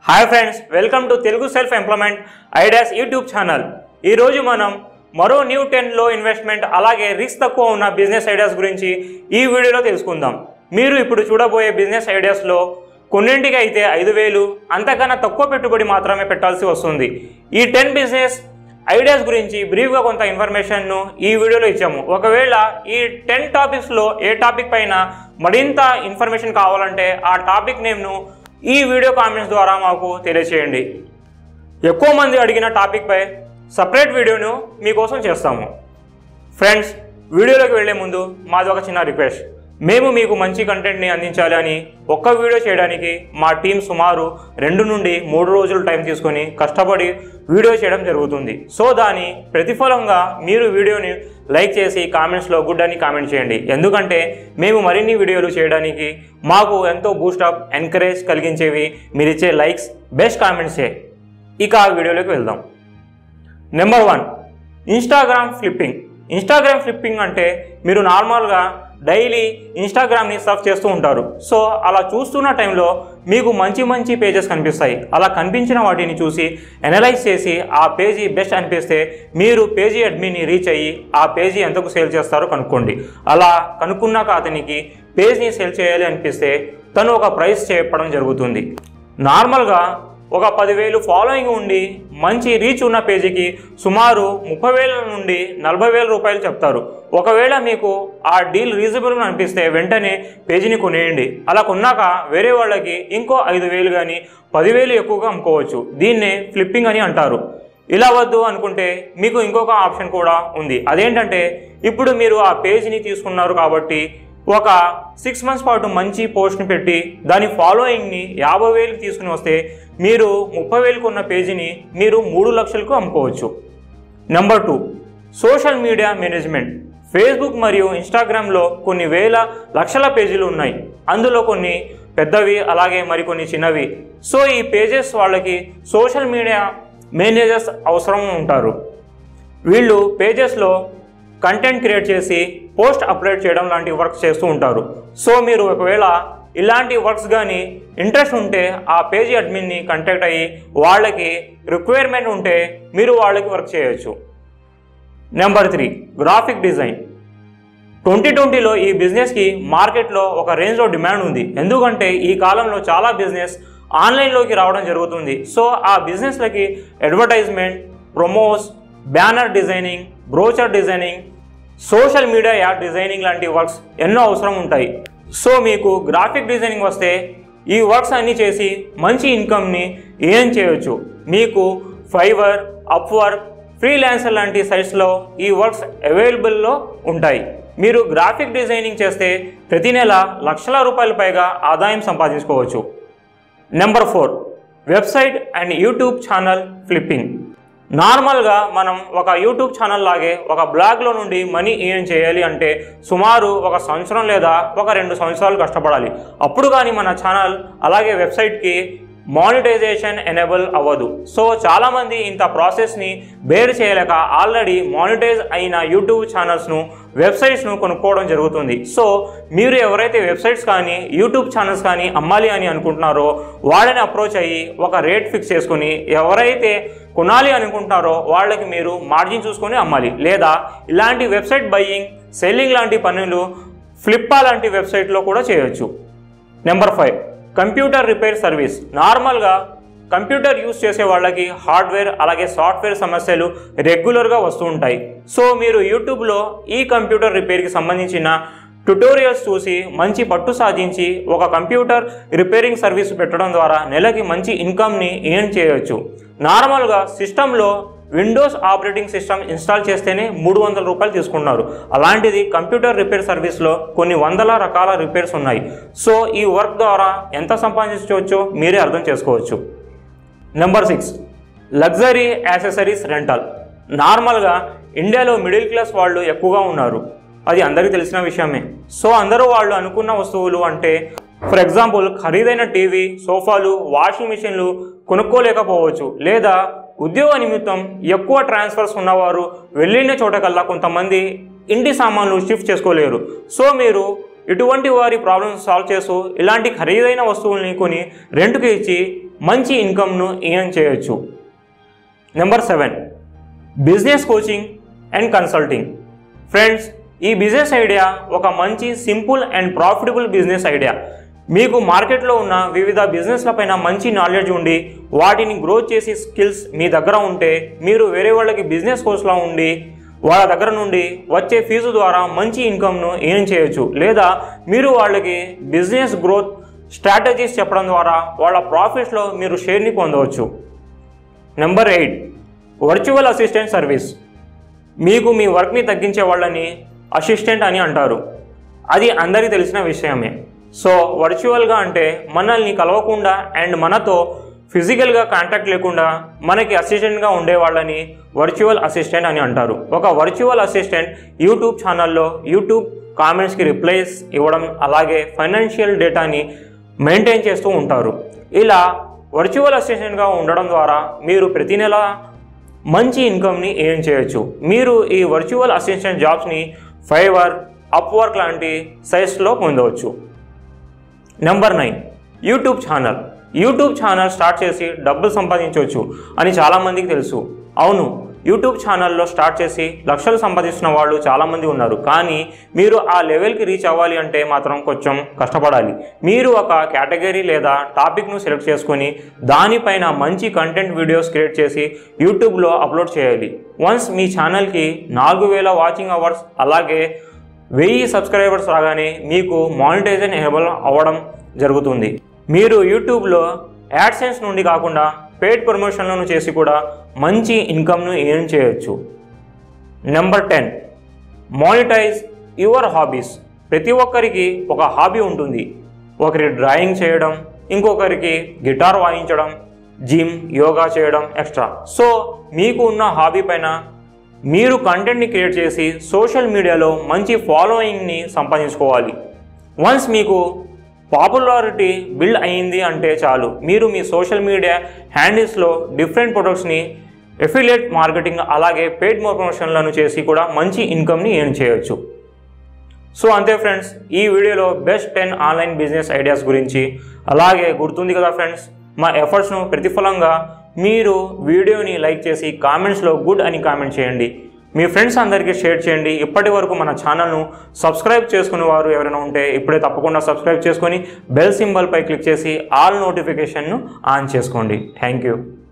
hi friends welcome to Telugu self employment ideas YouTube channel ఈరోజు మనం మరో న్యూ టెన్లో ఇన్వెస్ట్మెంట్ అలాగే రిస్క్ తక్కువ ఉన్న బిజినెస్ ఐడియాస్ గురించి ఈ వీడియోలో తెలుసుకుందాం మీరు ఇప్పుడు చూడబోయే బిజినెస్ ఐడియాస్లో కొన్నింటికి అయితే ఐదు వేలు అంతకన్నా తక్కువ పెట్టుబడి మాత్రమే పెట్టాల్సి వస్తుంది ఈ టెన్ బిజినెస్ ఐడియాస్ గురించి బ్రీఫ్గా కొంత ఇన్ఫర్మేషన్ను ఈ వీడియోలో ఇచ్చాము ఒకవేళ ఈ టెన్ టాపిక్స్లో ఏ టాపిక్ పైన మరింత ఇన్ఫర్మేషన్ కావాలంటే ఆ టాపిక్ నేమ్ను ఈ వీడియో కామెంట్స్ ద్వారా మాకు తెలియచేయండి ఎక్కువ మంది అడిగిన టాపిక్పై సపరేట్ వీడియోను మీకోసం చేస్తాము ఫ్రెండ్స్ వీడియోలోకి వెళ్లే ముందు మాది ఒక చిన్న రిక్వెస్ట్ మేము మీకు మంచి కంటెంట్ని అందించాలి అని ఒక్క వీడియో చేయడానికి మా టీం సుమారు రెండు నుండి మూడు రోజులు టైం తీసుకొని కష్టపడి వీడియో చేయడం జరుగుతుంది సో దాని ప్రతిఫలంగా మీరు వీడియోని లైక్ చేసి కామెంట్స్లో గుడ్ అని కామెంట్ చేయండి ఎందుకంటే మేము మరిన్ని వీడియోలు చేయడానికి మాకు ఎంతో బూస్టప్ ఎంకరేజ్ కలిగించేవి మీరు ఇచ్చే లైక్స్ బెస్ట్ కామెంట్సే ఇక ఆ వీడియోలోకి వెళ్దాం number one Instagram flipping Instagram flipping అంటే మీరు నార్మల్గా డైలీ ఇన్స్టాగ్రామ్ని సర్ఫ్ చేస్తూ ఉంటారు సో అలా చూస్తున్న టైంలో మీకు మంచి మంచి పేజెస్ కనిపిస్తాయి అలా కనిపించిన వాటిని చూసి అనలైజ్ చేసి ఆ పేజీ బెస్ట్ అనిపిస్తే మీరు పేజీ అడ్మిన్ని రీచ్ అయ్యి ఆ పేజీ ఎంతకు సేల్ చేస్తారో కనుక్కోండి అలా కనుక్కున్నాక అతనికి పేజ్ని సేల్ చేయాలి అనిపిస్తే తను ఒక ప్రైస్ చెప్పడం జరుగుతుంది నార్మల్గా ఒక పదివేలు ఫాలోయింగ్ ఉండి మంచి రీచ్ ఉన్న పేజీకి సుమారు ముప్పై వేల నుండి నలభై వేల రూపాయలు చెప్తారు ఒకవేళ మీకు ఆ డీల్ రీజనబుల్ అనిపిస్తే వెంటనే పేజీని కొనేయండి అలా కొన్నాక వేరే వాళ్ళకి ఇంకో ఐదు వేలు కానీ పదివేలు ఎక్కువగా అమ్ముకోవచ్చు దీన్నే ఫ్లిప్పింగ్ అని అంటారు ఇలా వద్దు అనుకుంటే మీకు ఇంకొక ఆప్షన్ కూడా ఉంది అదేంటంటే ఇప్పుడు మీరు ఆ పేజ్ని తీసుకున్నారు కాబట్టి ఒక సిక్స్ మంత్స్ పాటు మంచి పోస్ట్ని పెట్టి దాని ఫాలోయింగ్ని యాభై వేలకు తీసుకుని వస్తే మీరు ముప్పై వేలకు ఉన్న పేజీని మీరు మూడు లక్షలకు అమ్ముకోవచ్చు number two social media management Facebook మరియు ఇన్స్టాగ్రామ్లో కొన్ని వేల లక్షల పేజీలు ఉన్నాయి అందులో కొన్ని పెద్దవి అలాగే మరికొన్ని చిన్నవి సో ఈ పేజెస్ వాళ్ళకి సోషల్ మీడియా మేనేజర్స్ అవసరం ఉంటారు వీళ్ళు పేజెస్లో కంటెంట్ క్రియేట్ చేసి పోస్ట్ అప్లోడ్ చేయడం లాంటి వర్క్స్ చేస్తూ ఉంటారు సో మీరు ఒకవేళ ఇలాంటి వర్క్స్ కానీ ఇంట్రెస్ట్ ఉంటే ఆ పేజీ అడ్మిన్ని కాంటాక్ట్ అయ్యి వాళ్ళకి రిక్వైర్మెంట్ ఉంటే మీరు వాళ్ళకి వర్క్ చేయొచ్చు number three graphic design twenty ట్వంటీలో ఈ బిజినెస్కి మార్కెట్లో ఒక రేంజ్లో డిమాండ్ ఉంది ఎందుకంటే ఈ కాలంలో చాలా బిజినెస్ ఆన్లైన్లోకి రావడం జరుగుతుంది సో ఆ బిజినెస్లకి advertisement promos banner designing brochure designing social media ad designing లాంటి వర్క్స్ ఎన్నో అవసరం ఉంటాయి సో మీకు గ్రాఫిక్ డిజైనింగ్ వస్తే ఈ వర్క్స్ అన్నీ చేసి మంచి ఇన్కమ్ని ఏం చేయొచ్చు మీకు ఫైవర్ అప్వర్క్ ఫ్రీలాన్సర్ లాంటి సైట్స్లో ఈ వర్క్స్ అవైలబుల్లో ఉంటాయి మీరు గ్రాఫిక్ డిజైనింగ్ చేస్తే ప్రతి నెల లక్షల రూపాయల పైగా ఆదాయం సంపాదించుకోవచ్చు number four website and YouTube channel flipping నార్మల్గా మనం ఒక యూట్యూబ్ ఛానల్ లాగే ఒక బ్లాగ్లో నుండి మనీ ఎర్న్ చేయాలి అంటే సుమారు ఒక సంవత్సరం లేదా ఒక రెండు సంవత్సరాలు కష్టపడాలి అప్పుడు కానీ మన ఛానల్ అలాగే వెబ్సైట్కి మానిటైజేషన్ ఎనేబుల్ అవ్వదు సో చాలామంది ఇంత ప్రాసెస్ని బేర్ చేయలేక ఆల్రెడీ మానిటైజ్ అయిన యూట్యూబ్ ఛానల్స్ను వెబ్సైట్స్ను కొనుక్కోవడం జరుగుతుంది సో మీరు ఎవరైతే వెబ్సైట్స్ కానీ యూట్యూబ్ ఛానల్స్ కానీ అమ్మాలి అని అనుకుంటున్నారో వాళ్ళని అప్రోచ్ అయ్యి ఒక రేట్ ఫిక్స్ చేసుకుని ఎవరైతే కొనాలి అనుకుంటున్నారో వాళ్ళకి మీరు మార్జిన్ చూసుకొని అమ్మాలి లేదా ఇలాంటి వెబ్సైట్ బయ్యింగ్ సెల్లింగ్ లాంటి పనులు ఫ్లిప్పా లాంటి వెబ్సైట్లో కూడా చేయొచ్చు number five computer repair service నార్మల్గా కంప్యూటర్ యూస్ చేసే వాళ్ళకి హార్డ్వేర్ అలాగే సాఫ్ట్వేర్ సమస్యలు రెగ్యులర్గా వస్తూ ఉంటాయి సో మీరు యూట్యూబ్లో ఈ కంప్యూటర్ రిపేర్కి సంబంధించిన ట్యుటోరియల్స్ చూసి మంచి పట్టు సాధించి ఒక కంప్యూటర్ రిపేరింగ్ సర్వీస్ పెట్టడం ద్వారా నెలకి మంచి ఇన్కమ్ని ఎర్న్ చేయొచ్చు నార్మల్గా సిస్టంలో విండోస్ ఆపరేటింగ్ సిస్టమ్ ఇన్స్టాల్ చేస్తేనే మూడు వందల రూపాయలు తీసుకున్నారు అలాంటిది కంప్యూటర్ రిపేర్ సర్వీస్లో కొన్ని వందల రకాల రిపేర్స్ ఉన్నాయి సో ఈ వర్క్ ద్వారా ఎంత సంపాదించవచ్చో మీరే అర్థం చేసుకోవచ్చు number six luxury accessories rental నార్మల్గా ఇండియాలో మిడిల్ క్లాస్ వాళ్ళు ఎక్కువగా ఉన్నారు అది అందరికీ తెలిసిన విషయమే సో అందరూ వాళ్ళు అనుకున్న వస్తువులు అంటే ఫర్ ఎగ్జాంపుల్ ఖరీదైన టీవీ సోఫాలు వాషింగ్ మిషన్లు కొనుక్కోలేకపోవచ్చు లేదా ఉద్యోగ నిమిత్తం ఎక్కువ ట్రాన్స్ఫర్స్ ఉన్నవారు వెళ్ళిన చోటకల్లా కొంతమంది ఇంటి సామాన్లు షిఫ్ట్ చేసుకోలేరు సో మీరు ఇటువంటి వారి ప్రాబ్లమ్స్ సాల్వ్ చేస్తూ ఇలాంటి ఖరీదైన వస్తువుల్ని కొని రెంట్కి ఇచ్చి మంచి ఇన్కమ్ను ఎర్న్ చేయొచ్చు number seven business coaching and consulting friends ఈ బిజినెస్ ఐడియా ఒక మంచి simple and profitable business idea మీకు మార్కెట్లో ఉన్న వివిధ బిజినెస్ల పైన మంచి నాలెడ్జ్ ఉండి వాటిని గ్రోత్ చేసే స్కిల్స్ మీ దగ్గర ఉంటే మీరు వేరే వాళ్ళకి బిజినెస్ కోర్స్లో ఉండి వాళ్ళ దగ్గర నుండి వచ్చే ఫీజు ద్వారా మంచి ఇన్కమ్ను ఎర్న్ చేయొచ్చు లేదా మీరు వాళ్ళకి బిజినెస్ గ్రోత్ స్ట్రాటజీస్ చెప్పడం ద్వారా వాళ్ళ ప్రాఫిట్స్లో మీరు షేర్ని పొందవచ్చు number eight virtual assistant service మీకు మీ వర్క్ని తగ్గించే వాళ్ళని అసిస్టెంట్ అని అంటారు అది అందరికీ తెలిసిన విషయమే సో వర్చువల్గా అంటే మనల్ని కలవకుండా అండ్ మనతో ఫిజికల్గా కాంటాక్ట్ లేకుండా మనకి అసిస్టెంట్గా ఉండే వాళ్ళని వర్చువల్ అసిస్టెంట్ అని అంటారు ఒక వర్చువల్ అసిస్టెంట్ యూట్యూబ్ ఛానల్లో యూట్యూబ్ కామెంట్స్కి రిప్లైస్ ఇవ్వడం అలాగే ఫైనాన్షియల్ డేటాని మెయింటైన్ చేస్తూ ఉంటారు ఇలా వర్చువల్ అసిస్టెంట్గా ఉండడం ద్వారా మీరు ప్రతి నెల మంచి ఇన్కమ్ని ఎర్న్ చేయొచ్చు మీరు ఈ వర్చువల్ అసిస్టెంట్ జాబ్స్ని ఫైవర్ అప్వర్క్ లాంటి సైట్స్లో పొందవచ్చు number nine YouTube channel YouTube channel start చేసి డబ్బులు సంపాదించవచ్చు అని చాలామందికి తెలుసు అవును యూట్యూబ్ ఛానల్లో స్టార్ట్ చేసి లక్షలు సంపాదిస్తున్న వాళ్ళు చాలామంది ఉన్నారు కానీ మీరు ఆ లెవెల్కి రీచ్ అవ్వాలి అంటే మాత్రం కొంచెం కష్టపడాలి మీరు ఒక కేటగిరీ లేదా టాపిక్ను సెలెక్ట్ చేసుకొని దానిపైన మంచి కంటెంట్ వీడియోస్ క్రియేట్ చేసి యూట్యూబ్లో అప్లోడ్ చేయాలి వన్స్ మీ ఛానల్కి నాలుగు వేల వాచింగ్ అవర్స్ అలాగే వెయ్యి సబ్స్క్రైబర్స్ రాగానే మీకు మానిటైజేషన్ ఎనేబుల్ అవ్వడం జరుగుతుంది మీరు యూట్యూబ్లో యాడ్సెన్స్ నుండి కాకుండా పెయిడ్ ప్రమోషన్లను చేసి కూడా మంచి ఇన్కమ్ను ఎర్న్ చేయొచ్చు number ten monetize your hobbies ప్రతి ఒక్కరికి ఒక హాబీ ఉంటుంది ఒకరి డ్రాయింగ్ చేయడం ఇంకొకరికి గిటార్ వాయించడం జిమ్ యోగా చేయడం ఎక్స్ట్రా సో మీకు ఉన్న హాబీ పైన మీరు కంటెంట్ని క్రియేట్ చేసి సోషల్ మీడియాలో మంచి ఫాలోయింగ్ని సంపాదించుకోవాలి వన్స్ మీకు పాపులారిటీ బిల్డ్ అయ్యింది అంటే చాలు మీరు మీ సోషల్ మీడియా హ్యాండిల్స్లో డిఫరెంట్ ప్రొడక్ట్స్ని ఎఫిలియేట్ మార్కెటింగ్ అలాగే పెయిడ్ ప్రమోషన్లను చేసి కూడా మంచి ఇన్కమ్ని ఎర్న్ చేయొచ్చు సో అంతే ఫ్రెండ్స్ ఈ వీడియోలో best ten online business ideas గురించి అలాగే గుర్తుంది కదా ఫ్రెండ్స్ మా ఎఫర్ట్స్ను ప్రతిఫలంగా మీరు వీడియోని లైక్ చేసి కామెంట్స్లో గుడ్ అని కామెంట్ చేయండి మీ ఫ్రెండ్స్ అందరికీ షేర్ చేయండి ఇప్పటి వరకు మన ఛానల్ను సబ్స్క్రైబ్ చేసుకునే వారు ఎవరైనా ఉంటే ఇప్పుడే తప్పకుండా సబ్స్క్రైబ్ చేసుకొని బెల్ సింబల్పై క్లిక్ చేసి ఆల్ నోటిఫికేషన్ను ఆన్ చేసుకోండి థ్యాంక్ యూ